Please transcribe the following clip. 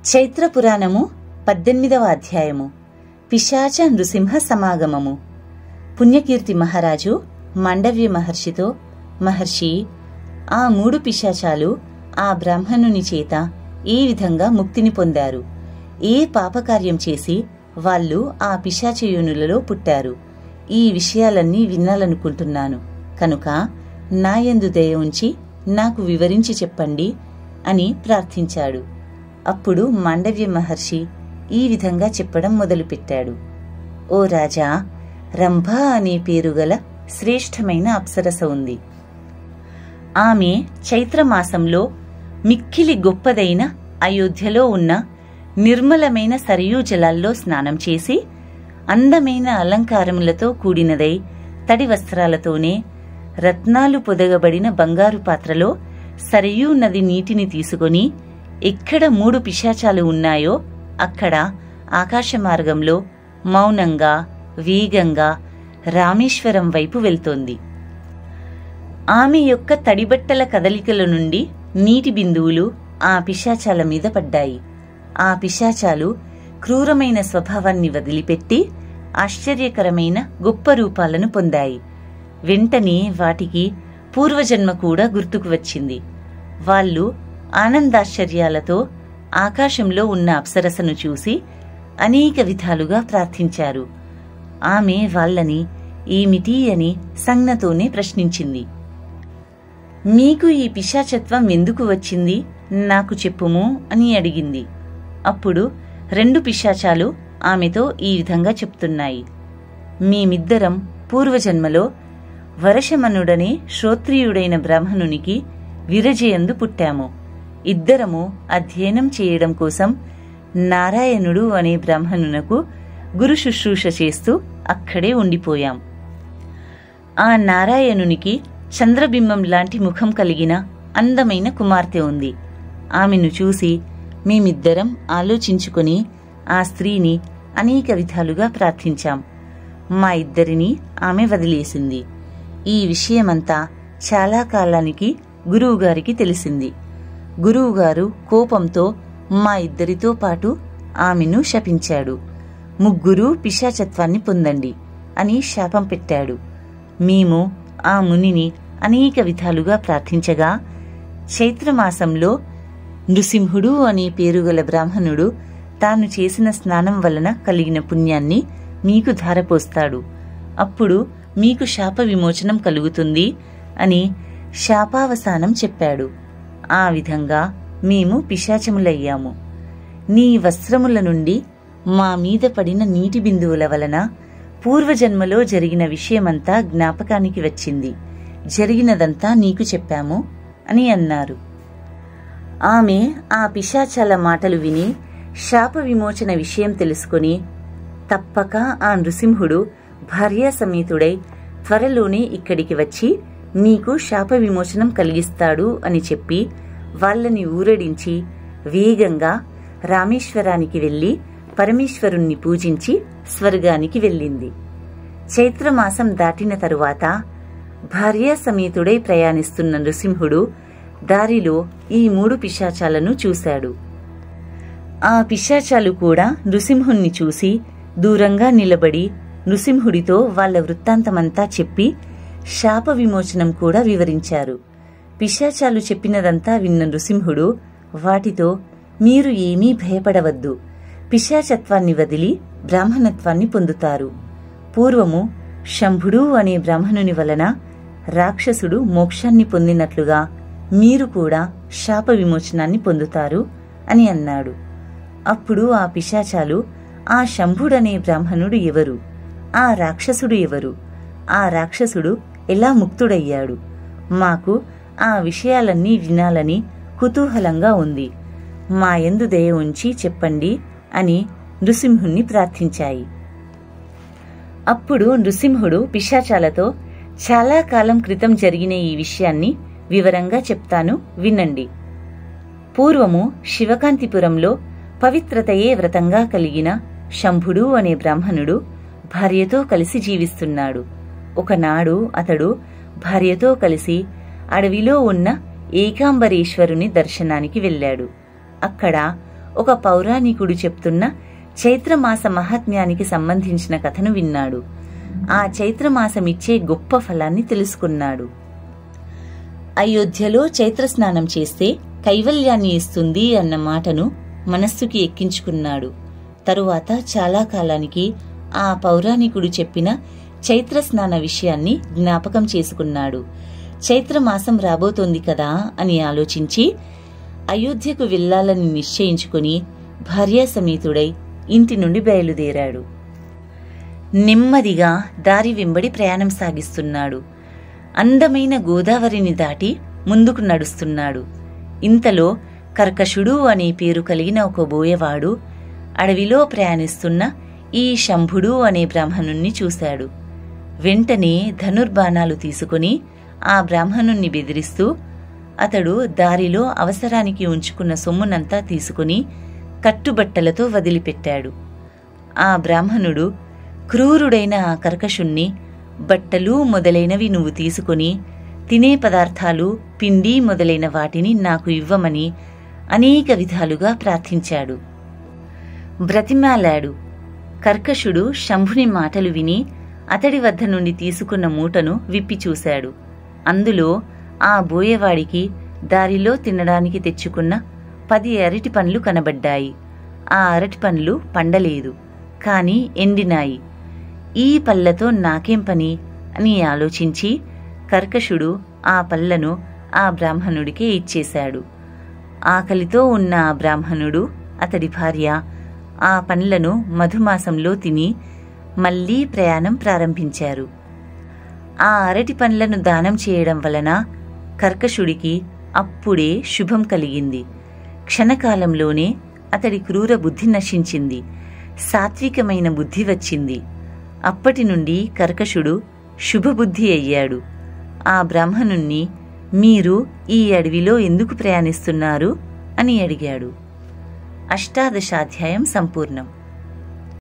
చైత్ర పురాణము పద్దెనిమిదవ అధ్యాయము పిశాచ నృసింహ సమాగమము పుణ్యకీర్తి మహారాజు మండవ్య మహర్షితో మహర్షి ఆ మూడు పిశాచాలు ఆ బ్రాహ్మణుని చేత ఈ విధంగా ముక్తిని పొందారు ఏ పాపకార్యం చేసి వాళ్ళు ఆ పిశాచయోనులలో పుట్టారు ఈ విషయాలన్నీ వినాలనుకుంటున్నాను కనుక నాయందు దయ ఉంచి నాకు వివరించి చెప్పండి అని ప్రార్థించాడు అప్పుడు మాండవ్య మహర్షి ఈ విధంగా చెప్పడం మొదలుపెట్టాడు ఓ రాజా రంభ అనే పేరు గల శ్రేష్టమైన అప్సరస ఉంది ఆమె చైత్రమాసంలో మిక్కిలి గొప్పదైన అయోధ్యలో ఉన్న నిర్మలమైన సరియూ జలాల్లో స్నానం చేసి అందమైన అలంకారములతో కూడినదై తడి వస్త్రాలతోనే రత్నాలు పొదగబడిన బంగారు పాత్రలో సరియూ నది నీటిని తీసుకొని ఎక్కడ మూడు పిశాచాలు ఉన్నాయో అక్కడ ఆకాశ మార్గంలో మౌనంగా వేగంగా రామేశ్వరం వైపు వెళ్తోంది ఆమె యొక్క తడిబట్టల కదలికల నుండి నీటి బిందువులు ఆ పిశాచాల మీద పడ్డాయి ఆ పిశాచాలు క్రూరమైన స్వభావాన్ని వదిలిపెట్టి ఆశ్చర్యకరమైన గొప్ప రూపాలను పొందాయి వెంటనే వాటికి పూర్వజన్మ కూడా గుర్తుకు వచ్చింది వాళ్ళు ఆనందాశ్చర్యాలతో ఆకాశంలో ఉన్న అప్సరసను చూసి అనేక విధాలుగా ప్రార్థించారు ఆమె వాళ్ళని ఏమిటి అని సంజ్ఞతోనే ప్రశ్నించింది మీకు ఈ పిశాచత్వం ఎందుకు వచ్చింది నాకు చెప్పుము అని అడిగింది అప్పుడు రెండు పిశాచాలు ఆమెతో ఈ విధంగా చెప్తున్నాయి మేమిద్దరం పూర్వజన్మలో వరషమనుడనే శ్రోత్రియుడైన బ్రాహ్మణునికి విరజయందు పుట్టాము ఇద్దరము అధ్యయనం చేయడం కోసం నారాయణుడు అనే బ్రాహ్మణునకు గురు శుశ్రూష చేస్తూ అక్కడే ఉండిపోయాం ఆ నారాయణునికి చంద్రబింబం లాంటి ముఖం కలిగిన అందమైన కుమార్తె ఉంది ఆమెను చూసి మేమిద్దరం ఆలోచించుకుని ఆ స్త్రీని అనేక విధాలుగా ప్రార్థించాం మా ఇద్దరిని ఆమె వదిలేసింది ఈ విషయమంతా చాలా కాలానికి గురువుగారికి తెలిసింది గురువుగారు కోపంతో మా ఇద్దరితో పాటు ఆమెను శపించాడు ముగ్గురు పిశాచత్వాన్ని పొందండి అని శాపం పెట్టాడు మేము ఆ మునిని అనేక విధాలుగా ప్రార్థించగా చైత్రమాసంలో నృసింహుడు అనే పేరుగల బ్రాహ్మణుడు తాను చేసిన స్నానం వలన కలిగిన పుణ్యాన్ని మీకు ధారపోస్తాడు అప్పుడు మీకు శాప విమోచనం కలుగుతుంది అని శాపావసానం చెప్పాడు ఆ విధంగా మేము పిశాచములయ్యాము నీ వస్త్రముల నుండి మా మీద పడిన నీటి బిందువుల వలన పూర్వజన్మలో జరిగిన విషయమంతా జ్ఞాపకానికి వచ్చింది జరిగినదంతా నీకు చెప్పాము అని అన్నారు ఆమె ఆ పిశాచాల మాటలు విని శాప విమోచన విషయం తెలుసుకుని తప్పక ఆ నృసింహుడు భార్యా సమేతుడై త్వరలోనే ఇక్కడికి వచ్చి మీకు శాప విమోచనం కలిగిస్తాడు అని చెప్పి వాళ్ళని ఊరడించి వేగంగా రామేశ్వరానికి వెళ్లి పరమేశ్వరుణ్ణి పూజించి స్వర్గానికి వెళ్ళింది చైత్రమాసం దాటిన తరువాత భార్యా సమేతుడై ప్రయాణిస్తున్న నృసింహుడు దారిలో ఈ మూడు పిశాచాలను చూశాడు ఆ పిశాచాలు కూడా నృసింహుణ్ణి చూసి దూరంగా నిలబడి నృసింహుడితో వాళ్ల వృత్తాంతమంతా చెప్పి శాప విమోచనం కూడా వివరించారు పిశాచాలు చెప్పినదంతా విన్న నృసింహుడు వాటితో మీరు ఏమీ భయపడవద్దు పిశాచత్వాన్ని వదిలి బ్రాహ్మణత్వాన్ని పొందుతారు పూర్వము శంభుడు అనే బ్రాహ్మణుని వలన రాక్షసుడు మోక్షాన్ని పొందినట్లుగా మీరు కూడా శాప విమోచనాన్ని పొందుతారు అని అన్నాడు అప్పుడు ఆ పిశాచాలు ఆ శంభుడనే బ్రాహ్మణుడు ఎవరు ఆ రాక్షసుడు ఎవరు ఆ రాక్షసుడు ఎలా ముక్తుడయ్యాడు మాకు ఆ విషయాలన్నీ వినాలని కుతూహలంగా ఉంది మా ఎందు దయ ఉంచి చెప్పండి అని నృసింహుణ్ణి ప్రార్థించాయి అప్పుడు నృసింహుడు పిశాచాలతో చాలా కాలం క్రితం జరిగిన ఈ విషయాన్ని వివరంగా చెప్తాను వినండి పూర్వము శివకాంతిపురంలో పవిత్రతయే వ్రతంగా కలిగిన శంభుడు అనే బ్రాహ్మణుడు భార్యతో కలిసి జీవిస్తున్నాడు ఒకనాడు అతడు భార్యతో కలిసి అడవిలో ఉన్న ఏకాంబరేశ్వరుని దర్శనానికి వెళ్ళాడు అక్కడ ఒక పౌరాణికుడు చెప్తున్న చైత్రమాస మహాత్మ్యానికి సంబంధించిన కథను విన్నాడు ఆ చైత్రమాసమిచ్చే గొప్ప ఫలాన్ని తెలుసుకున్నాడు అయోధ్యలో చైత్రస్నానం చేస్తే కైవల్యాన్ని ఇస్తుంది అన్న మాటను మనస్సుకి ఎక్కించుకున్నాడు తరువాత చాలా కాలానికి ఆ పౌరాణికుడు చెప్పిన చైత్రస్నాన విషయాన్ని జ్ఞాపకం చేసుకున్నాడు చైత్రమాసం రాబోతోంది కదా అని ఆలోచించి అయోధ్యకు వెళ్లాలని నిశ్చయించుకుని భార్యాసమేతుడై ఇంటి నుండి బయలుదేరాడు నెమ్మదిగా దారి వెంబడి ప్రయాణం సాగిస్తున్నాడు అందమైన గోదావరిని దాటి ముందుకు నడుస్తున్నాడు ఇంతలో కర్కశుడు అనే పేరు కలిగిన ఒక బోయవాడు అడవిలో ప్రయాణిస్తున్న ఈ శంభుడు అనే బ్రాహ్మణుణ్ణి చూశాడు వెంటనే ధనుర్బాణాలు తీసుకుని ఆ బ్రాహ్మణుణ్ణి బెదిరిస్తూ అతడు దారిలో అవసరానికి ఉంచుకున్న సొమ్మునంతా తీసుకుని కట్టుబట్టలతో వదిలిపెట్టాడు ఆ బ్రాహ్మణుడు క్రూరుడైన ఆ కర్కశుణ్ణి బట్టలు మొదలైనవి నువ్వు తీసుకుని తినే పదార్థాలు పిండి మొదలైన వాటిని నాకు ఇవ్వమని అనేక విధాలుగా ప్రార్థించాడు బ్రతిమాలాడు కర్కశుడు శంభుని మాటలు విని అతడి వద్ద నుండి తీసుకున్న మూటను విప్పి చూశాడు అందులో ఆ బోయవాడికి దారిలో తినడానికి తెచ్చుకున్న పది అరటి పండ్లు కనబడ్డాయి ఆ అరటి పండ్లు పండలేదు కాని ఎండినాయి ఈ పళ్ళతో నాకేం పని అని ఆలోచించి కర్కశుడు ఆ పళ్ళను ఆ బ్రాహ్మణుడికే ఇచ్చేశాడు ఆకలితో ఉన్న ఆ బ్రాహ్మణుడు అతడి భార్య ఆ పండ్లను మధుమాసంలో తిని మళ్లీ ప్రయాణం ప్రారంభించారు ఆ అరటి పండ్లను దానం చేయడం వలన కర్కశుడికి అప్పుడే శుభం కలిగింది క్షణకాలంలోనే అతడి క్రూర బుద్ధి నశించింది సాత్వికమైన బుద్ధి వచ్చింది అప్పటి నుండి కర్కశుడు శుభబుద్ధి అయ్యాడు ఆ బ్రాహ్మణుణ్ణి మీరు ఈ అడవిలో ఎందుకు ప్రయాణిస్తున్నారు అని అడిగాడు అష్టాదశాధ్యాయం సంపూర్ణం